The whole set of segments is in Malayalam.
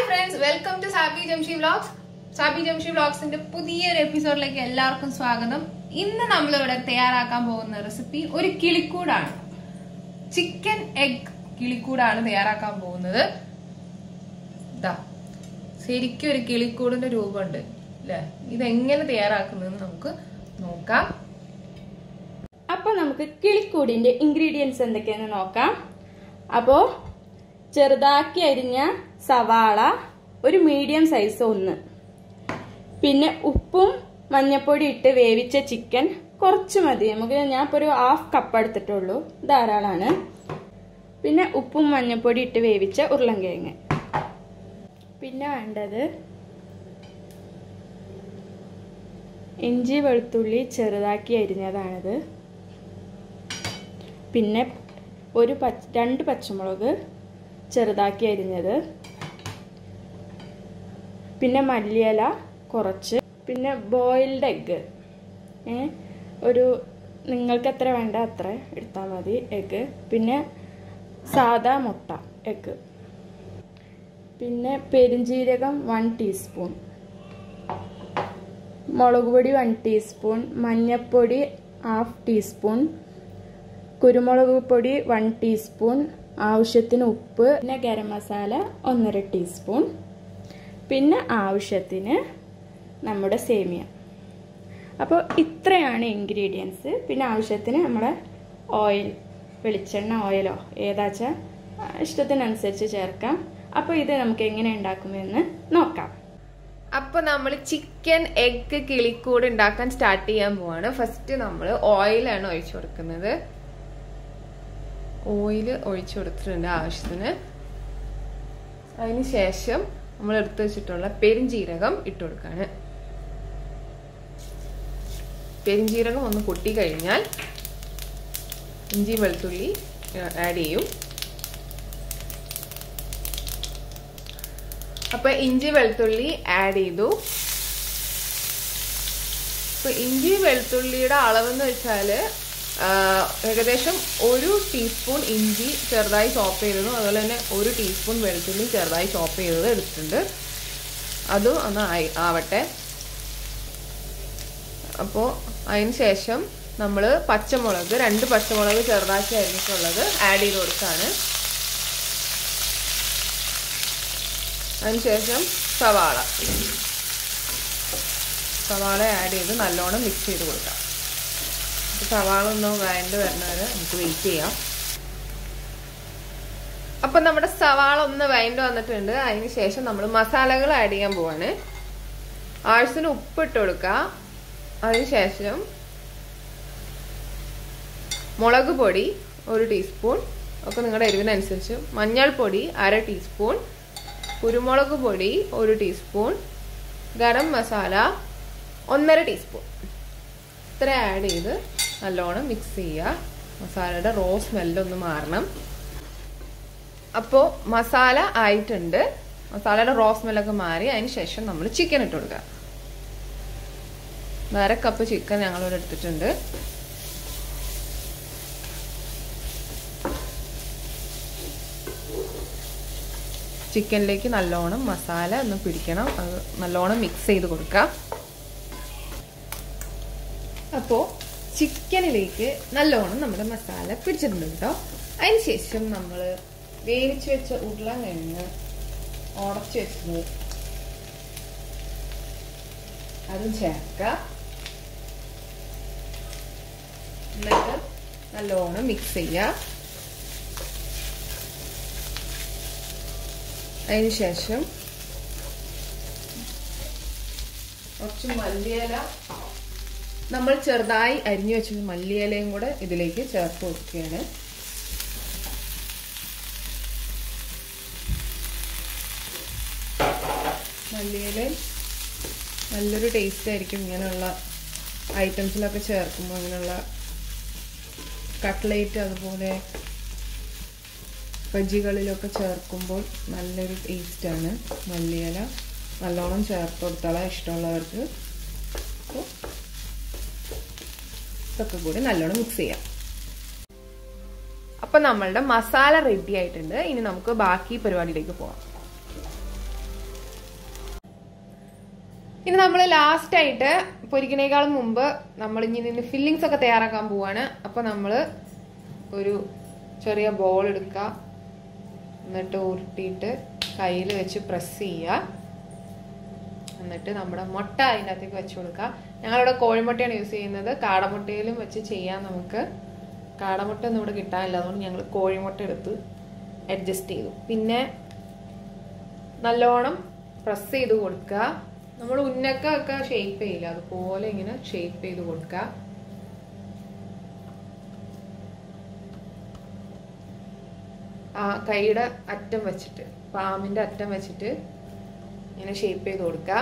friends welcome to Sabi Jamshi vlogs Sabi Jamshi വ്ളോഗ്സിന്റെ പുതിയൊരു എപ്പിസോഡിലേക്ക് എല്ലാവർക്കും സ്വാഗതം ഇന്ന് നമ്മൾ ഇവിടെ തയ്യാറാക്കാൻ പോകുന്ന റെസിപ്പി ഒരു കിളിക്കൂടാണ് ചിക്കൻ എഗ് കിളിക്കൂടാണ് തയ്യാറാക്കാൻ പോകുന്നത് ഇതാ ശരിക്കും ഒരു കിളിക്കൂടിന്റെ രൂപമുണ്ട് അല്ലെ ഇതെങ്ങനെ തയ്യാറാക്കുന്നതെന്ന് നമുക്ക് നോക്കാം അപ്പോൾ നമുക്ക് കിളിക്കൂടിൻ്റെ ഇൻഗ്രീഡിയൻസ് എന്തൊക്കെയാന്ന് നോക്കാം അപ്പോൾ ചെറുതാക്കി അരിഞ്ഞ സവാള ഒരു മീഡിയം സൈസ് ഒന്ന് പിന്നെ ഉപ്പും മഞ്ഞപ്പൊടി ഇട്ട് വേവിച്ച ചിക്കൻ കുറച്ച് മതി നമുക്ക് ഞാൻ ഇപ്പോൾ ഒരു ഹാഫ് കപ്പ് എടുത്തിട്ടുള്ളൂ ധാരാളമാണ് പിന്നെ ഉപ്പും മഞ്ഞപ്പൊടി ഇട്ട് വേവിച്ച ഉരുളൻകിഴങ്ങ് പിന്നെ വേണ്ടത് ഇഞ്ചി വെളുത്തുള്ളി ചെറുതാക്കി അരിഞ്ഞതാണിത് പിന്നെ ഒരു പച്ച രണ്ട് പച്ചമുളക് ചെറുതാക്കി അരിഞ്ഞത് പിന്നെ മല്ലിയില കുറച്ച് പിന്നെ ബോയിൽഡ് എഗ്ഗ് ഏ ഒരു നിങ്ങൾക്ക് എത്ര വേണ്ട അത്ര എടുത്താൽ മതി എഗ്ഗ് പിന്നെ സാദാ മുട്ട എഗ്ഗ് പിന്നെ പെരിഞ്ജീരകം വൺ ടീസ്പൂൺ മുളക് പൊടി വൺ ടീസ്പൂൺ മഞ്ഞൾപ്പൊടി ഹാഫ് ടീസ്പൂൺ കുരുമുളക് പൊടി വൺ ടീസ്പൂൺ ആവശ്യത്തിന് ഉപ്പ് പിന്നെ ഗരം മസാല ഒന്നര ടീസ്പൂൺ പിന്നെ ആവശ്യത്തിന് നമ്മുടെ സേമിയ അപ്പോൾ ഇത്രയാണ് ഇൻഗ്രീഡിയൻസ് പിന്നെ ആവശ്യത്തിന് നമ്മുടെ ഓയിൽ വെളിച്ചെണ്ണ ഓയിലോ ഏതാച്ചാൽ ഇഷ്ടത്തിനനുസരിച്ച് ചേർക്കാം അപ്പോൾ ഇത് നമുക്ക് എങ്ങനെ ഉണ്ടാക്കുമെന്ന് നോക്കാം അപ്പൊ നമ്മൾ ചിക്കൻ എഗ് കിളിക്കൂട് ഉണ്ടാക്കാൻ സ്റ്റാർട്ട് ചെയ്യാൻ പോവാണ് ഫസ്റ്റ് നമ്മൾ ഓയിലാണ് ഒഴിച്ചു കൊടുക്കുന്നത് ഓയിൽ ഒഴിച്ചു കൊടുത്തിട്ടുണ്ട് ആവശ്യത്തിന് അതിന് ശേഷം നമ്മൾ എടുത്തു വെച്ചിട്ടുള്ള പെരിഞ്ജീരകം ഇട്ട് കൊടുക്കാണ് പെരിഞ്ജീരകം ഒന്ന് പൊട്ടി കഴിഞ്ഞാൽ ഇഞ്ചി വെളുത്തുള്ളി ആഡ് ചെയ്യും അപ്പൊ ഇഞ്ചി വെളുത്തുള്ളി ആഡ് ചെയ്തു അപ്പൊ ഇഞ്ചി വെളുത്തുള്ളിയുടെ അളവെന്ന് വെച്ചാല് ഏകദേശം ഒരു ടീസ്പൂൺ ഇഞ്ചി ചെറുതായി ചോപ്പ് ചെയ്തതും അതുപോലെ തന്നെ ഒരു ടീസ്പൂൺ വെളുത്തുള്ളി ചെറുതായി ചോപ്പ് ചെയ്തത് എടുത്തിട്ടുണ്ട് അതും ഒന്ന് ആയി ആവട്ടെ അപ്പോൾ അതിന് ശേഷം നമ്മൾ പച്ചമുളക് രണ്ട് പച്ചമുളക് ചെറുതാക്കി അരിഞ്ഞിട്ടുള്ളത് ആഡ് ചെയ്ത് കൊടുക്കുകയാണ് അതിനുശേഷം സവാള സവാള ആഡ് ചെയ്ത് നല്ലോണം മിക്സ് ചെയ്ത് കൊടുക്കാം സവാള ഒന്ന് വഴണ്ട് വരുന്നവരെ നമുക്ക് വെയിറ്റ് ചെയ്യാം അപ്പൊ നമ്മുടെ സവാള ഒന്ന് വഴണ്ട് വന്നിട്ടുണ്ട് അതിന് ശേഷം നമ്മൾ മസാലകൾ ആഡ് ചെയ്യാൻ പോവാണ് ആവശ്യത്തിന് ഉപ്പ് ഇട്ട് കൊടുക്കുക അതിനുശേഷം മുളക് പൊടി ഒരു ടീസ്പൂൺ ഒക്കെ നിങ്ങളുടെ എരിവിനനുസരിച്ച് മഞ്ഞൾപ്പൊടി അര ടീസ്പൂൺ കുരുമുളക് പൊടി ഒരു ടീസ്പൂൺ ഗരം മസാല ഒന്നര ടീസ്പൂൺ ഇത്ര ആഡ് ചെയ്ത് നല്ലോണം മിക്സ് ചെയ്യുക മസാലയുടെ റോ സ്മെല്ലൊന്ന് മാറണം അപ്പോൾ മസാല ആയിട്ടുണ്ട് മസാലയുടെ റോ സ്മെല്ലൊക്കെ മാറി അതിന് ശേഷം നമ്മൾ ചിക്കൻ ഇട്ട് കൊടുക്കുക വേറെ കപ്പ് ചിക്കൻ ഞങ്ങളിവിടെ എടുത്തിട്ടുണ്ട് ചിക്കനിലേക്ക് നല്ലോണം മസാല ഒന്ന് പിടിക്കണം അത് നല്ലോണം മിക്സ് ചെയ്ത് കൊടുക്കുക അപ്പോൾ ചിക്കനിലേക്ക് നല്ലോണം നമ്മുടെ മസാല പിടിച്ചിട്ടുണ്ട് കേട്ടോ അതിന് ശേഷം നമ്മൾ വേവിച്ച് വെച്ച ഉരുളക്കിഴങ്ങ് ഉടച്ചു വെച്ചത് അതും ചേർക്കുക എന്നിട്ട് നല്ലോണം മിക്സ് ചെയ്യുക അതിനുശേഷം കുറച്ച് മല്ലിയില നമ്മൾ ചെറുതായി അരിഞ്ഞു വെച്ച മല്ലിയിലയും കൂടെ ഇതിലേക്ക് ചേർത്ത് കൊടുക്കുകയാണ് മല്ലിയില നല്ലൊരു ടേസ്റ്റ് ആയിരിക്കും ഇങ്ങനെയുള്ള ഐറ്റംസിലൊക്കെ ചേർക്കുമ്പോൾ ഇങ്ങനെയുള്ള കട്ട്ലേറ്റ് അതുപോലെ ബജികളിലൊക്കെ ചേർക്കുമ്പോൾ നല്ലൊരു ടേസ്റ്റാണ് മല്ലിയില നല്ലോണം ചേർത്ത് കൊടുത്താൽ ഇഷ്ടമുള്ളവർക്ക് അപ്പോൾ ഇതൊക്കെ കൂടി നല്ലോണം മിക്സ് ചെയ്യാം അപ്പൊ നമ്മളുടെ മസാല റെഡി ആയിട്ടുണ്ട് ഇനി നമുക്ക് ബാക്കി പരിപാടിയിലേക്ക് പോവാം ഇനി നമ്മൾ ലാസ്റ്റ് ആയിട്ട് പൊരിക്കണേക്കാളും മുമ്പ് നമ്മൾ ഇനി നിന്ന് ഫില്ലിങ്സ് ഒക്കെ തയ്യാറാക്കാൻ പോവാണ് അപ്പൊ നമ്മൾ ഒരു ചെറിയ ബോൾ എടുക്കുക എന്നിട്ട് ഉരുട്ടിയിട്ട് കയ്യിൽ വെച്ച് പ്രസ് ചെയ്യുക എന്നിട്ട് നമ്മുടെ മുട്ട അതിൻ്റെ അകത്തേക്ക് വെച്ച് കൊടുക്കുക ഞങ്ങളിവിടെ കോഴിമുട്ടയാണ് യൂസ് ചെയ്യുന്നത് കാടമുട്ടയിലും വെച്ച് ചെയ്യാം നമുക്ക് കാടമുട്ട ഒന്നും ഇവിടെ കിട്ടാനില്ല അതുകൊണ്ട് ഞങ്ങൾ കോഴിമുട്ട എടുത്ത് അഡ്ജസ്റ്റ് ചെയ്തു പിന്നെ നല്ലോണം പ്രസ് ചെയ്ത് കൊടുക്കുക നമ്മൾ ഉന്നക്ക ഒക്കെ ഷേപ്പ് ചെയ്യില്ല അതുപോലെ ഇങ്ങനെ ഷേപ്പ് ചെയ്ത് കൊടുക്കുക ആ കൈയുടെ അറ്റം വെച്ചിട്ട് പാമ്പിന്റെ അറ്റം വെച്ചിട്ട് ഇങ്ങനെ ഷേപ്പ് ചെയ്ത് കൊടുക്കുക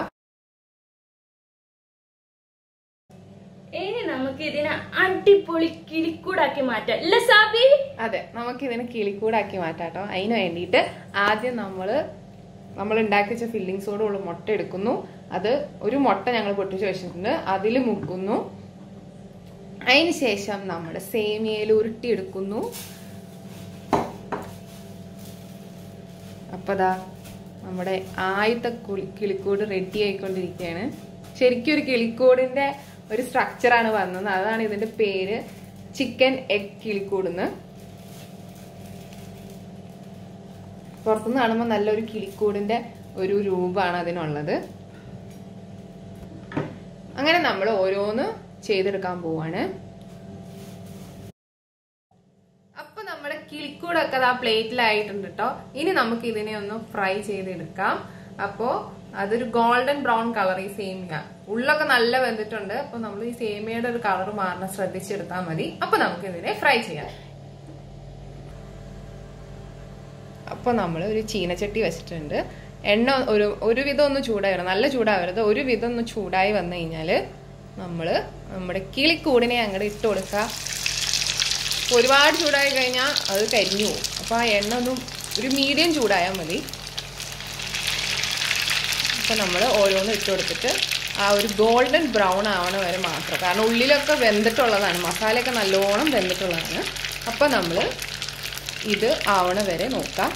ഇനി നമുക്ക് ഇതിനെ അടിപൊളി കിളിക്കൂടാക്കി മാറ്റാം അല്ല സാബി അതെ നമുക്ക് ഇതിനെ കിളിക്കൂടാക്കി മാറ്റാട്ടോ അതിന് വേണ്ടിയിട്ട് ആദ്യം നമ്മൾ നമ്മൾ ഉണ്ടാക്കി വെച്ച ഫില്ലിങ്സോടുള്ള മുട്ട എടുക്കുന്നു അത് ഒരു മുട്ട ഞങ്ങൾ പൊട്ടിച്ച് വെച്ചിട്ടുണ്ട് അതിൽ മുക്കുന്നു അതിന് ശേഷം നമ്മുടെ സേമിയയിൽ ഉരുട്ടിയെടുക്കുന്നു അപ്പൊ ദാ നമ്മുടെ ആദ്യത്തെ കുളി- കിളിക്കൂട് റെഡി ആയിക്കൊണ്ടിരിക്കുകയാണ് ശരിക്കും ഒരു കിളിക്കൂടിന്റെ ഒരു സ്ട്രക്ചറാണ് വന്നത് അതാണ് ഇതിന്റെ പേര് ചിക്കൻ എഗ് കിളിക്കൂടെന്ന് പുറത്തുനിന്ന് കാണുമ്പോൾ നല്ലൊരു കിളിക്കൂടിന്റെ ഒരു രൂപമാണ് അതിനുള്ളത് അങ്ങനെ നമ്മൾ ഓരോന്ന് ചെയ്തെടുക്കാൻ പോവാണ് അപ്പൊ നമ്മുടെ കിളിക്കൂടൊക്കെ ആ പ്ലേറ്റിലായിട്ടുണ്ട് കേട്ടോ ഇനി നമുക്ക് ഇതിനെ ഒന്ന് ഫ്രൈ ചെയ്തെടുക്കാം അപ്പോ അതൊരു ഗോൾഡൻ ബ്രൗൺ കളർ ഈ സേമിയ ഉള്ളൊക്കെ നല്ല വെന്തിട്ടുണ്ട് അപ്പൊ നമ്മൾ ഈ സേമിയയുടെ ഒരു കളർ മാറണം ശ്രദ്ധിച്ചെടുത്താൽ മതി അപ്പൊ നമുക്ക് ഇതിനെ ഫ്രൈ ചെയ്യാം അപ്പൊ നമ്മൾ ഒരു ചീനച്ചട്ടി വെച്ചിട്ടുണ്ട് എണ്ണ ഒരു ഒരു വിധം ഒന്ന് ചൂടായി വരണം നല്ല ചൂടാവരുത് ഒരു വിധം ഒന്ന് ചൂടായി വന്നു കഴിഞ്ഞാല് നമ്മള് നമ്മുടെ കിളിക്കൂടിനെ അങ്ങോട്ട് ഇട്ട് കൊടുക്കുക ഒരുപാട് ചൂടായി കഴിഞ്ഞാൽ അത് കരിഞ്ഞു പോകും അപ്പോൾ ആ എണ്ണ ഒന്ന് ഒരു മീഡിയം ചൂടായാൽ മതി അപ്പോൾ നമ്മൾ ഓരോന്ന് ഇട്ട് കൊടുത്തിട്ട് ആ ഒരു ഗോൾഡൻ ബ്രൗൺ ആവണ വരെ മാത്രം കാരണം ഉള്ളിലൊക്കെ വെന്തിട്ടുള്ളതാണ് മസാലയൊക്കെ നല്ലോണം വെന്തിട്ടുള്ളതാണ് അപ്പോൾ നമ്മൾ ഇത് ആവണ വരെ നോക്കാം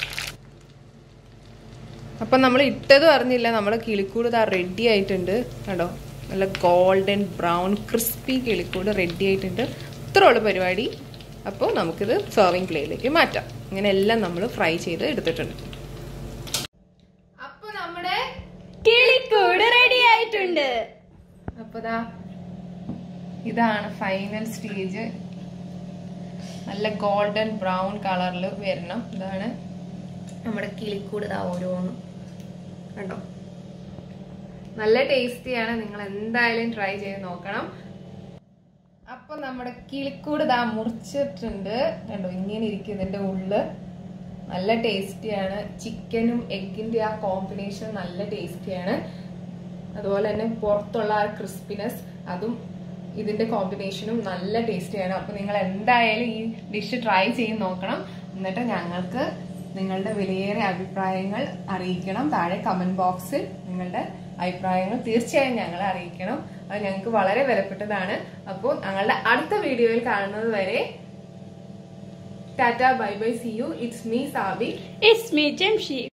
അപ്പം നമ്മൾ ഇട്ടത് അറിഞ്ഞില്ല നമ്മുടെ കിളിക്കൂട് ഇതാ റെഡി ആയിട്ടുണ്ട് കണ്ടോ നല്ല ഗോൾഡൻ ബ്രൗൺ ക്രിസ്പി കിളിക്കൂട് റെഡി ആയിട്ടുണ്ട് ഇത്ര ഉള്ള പരിപാടി അപ്പോൾ നമുക്കിത് സെർവിങ് പ്ലേയിലേക്ക് മാറ്റാം ഇങ്ങനെ എല്ലാം നമ്മൾ ഫ്രൈ ചെയ്ത് എടുത്തിട്ടുണ്ട് അപ്പോൾ നമ്മുടെ കിളിക്കൂട് റെഡി ആയിട്ടുണ്ട് അപ്പോൾ ദാ ഇതാണ് ഫൈനൽ സ്റ്റേജ് നല്ല ഗോൾഡൻ ബ്രൗൺ കളറിൽ വരണം ഇതാണ് നമ്മുടെ കിളിക്കൂട് ഇതാ ഓരോന്നും കണ്ടോ നല്ല ടേസ്റ്റിയാണ് നിങ്ങൾ എന്തായാലും ട്രൈ ചെയ്ത് നോക്കണം അപ്പൊ നമ്മുടെ കിളിക്കൂട് ഇതാ മുറിച്ചിട്ടുണ്ട് കണ്ടോ ഇങ്ങനെ ഇരിക്കും ഇതിന്റെ ഉള്ള് നല്ല ടേസ്റ്റിയാണ് ചിക്കനും എഗിന്റെ ആ കോമ്പിനേഷൻ നല്ല ടേസ്റ്റിയാണ് അതുപോലെ തന്നെ പുറത്തുള്ള ആ ക്രിസ്പിനെസ് അതും ഇതിന്റെ കോമ്പിനേഷനും നല്ല ടേസ്റ്റിയാണ് അപ്പൊ നിങ്ങൾ എന്തായാലും ഈ ഡിഷ് ട്രൈ ചെയ്ത് നോക്കണം എന്നിട്ട് ഞങ്ങൾക്ക് നിങ്ങളുടെ വിലയേറിയ അഭിപ്രായങ്ങൾ അറിയിക്കണം താഴെ കമന്റ് ബോക്സിൽ നിങ്ങളുടെ അഭിപ്രായങ്ങൾ തീർച്ചയായും ഞങ്ങളെ അറിയിക്കണം അത് ഞങ്ങൾക്ക് വളരെ വിലപ്പെട്ടതാണ് അപ്പോൾ ഞങ്ങളുടെ അടുത്ത വീഡിയോയിൽ കാണുന്നത് വരെ tata bye bye see you it's me Sabi it's me Jamshi